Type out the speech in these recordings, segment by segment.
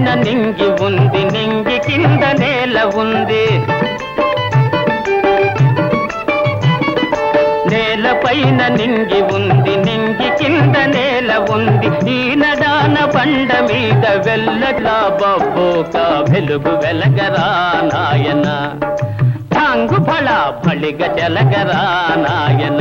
పైన నింగి ఉంది నింగి కింద నేల ఉంది నేల పైన నింగి ఉంది నింగి కింద నేల ఉంది ఈ నడాన బండ మీద వెళ్ళట్లా బబ్బోక వెలుగు వెలగరా నాయన ఠాంగు ఫళ ఫళిగ జలగరా నాయన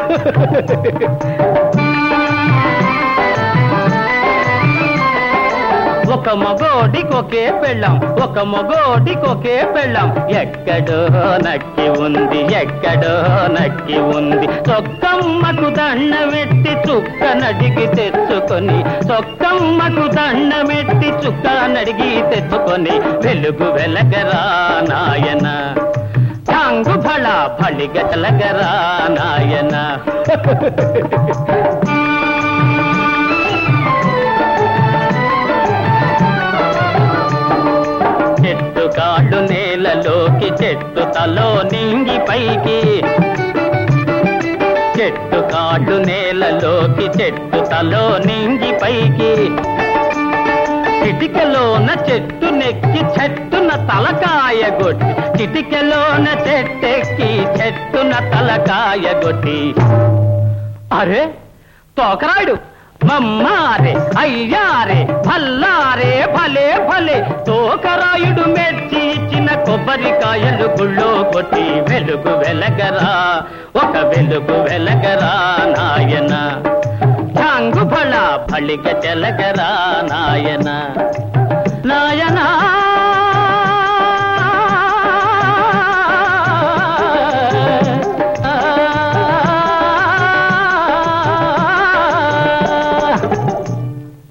ఒక మగోడికొకే పెళ్ళం ఒక మగోడికొకే పెళ్ళం ఎక్కడో నక్కి ఉంది ఎక్కడో నక్కి ఉంది సొక్కమ్మకు దండమెట్టి చుక్క నడిగి తెచ్చుకొని సొక్కమ్మకు దండమెట్టి చుక్క నడిగి తెచ్చుకొని వెలుగు వెలగరా నాయన టాంగు ఫళ ఫళిగ చలగరా నాయన చెట్టు కాళ్ళు నేలలోకి చెట్టు తలో నింగి పైకి చెట్టు కాళ్ళు నేలలోకి చెట్టు తలో నింగి పైకి చిటికలోన చెట్టు నెక్కి చెట్టున తలకాయ గొట్టి చిటికలోన చెట్టెక్కి చెట్టున తలకాయ గొట్టి అరే తోకరాడు మమ్మారే అయ్యారే భల్లారే భలే భలే తోకరాయుడు మెచ్చి ఇచ్చిన కొబ్బరికాయలు గుళ్ళో కొట్టి వెలుగు వెలగరా ఒక వెలుగు వెలగరా నాయన ఛాంగు ఫళ ఫళిక చెలగరా నాయన నాయనా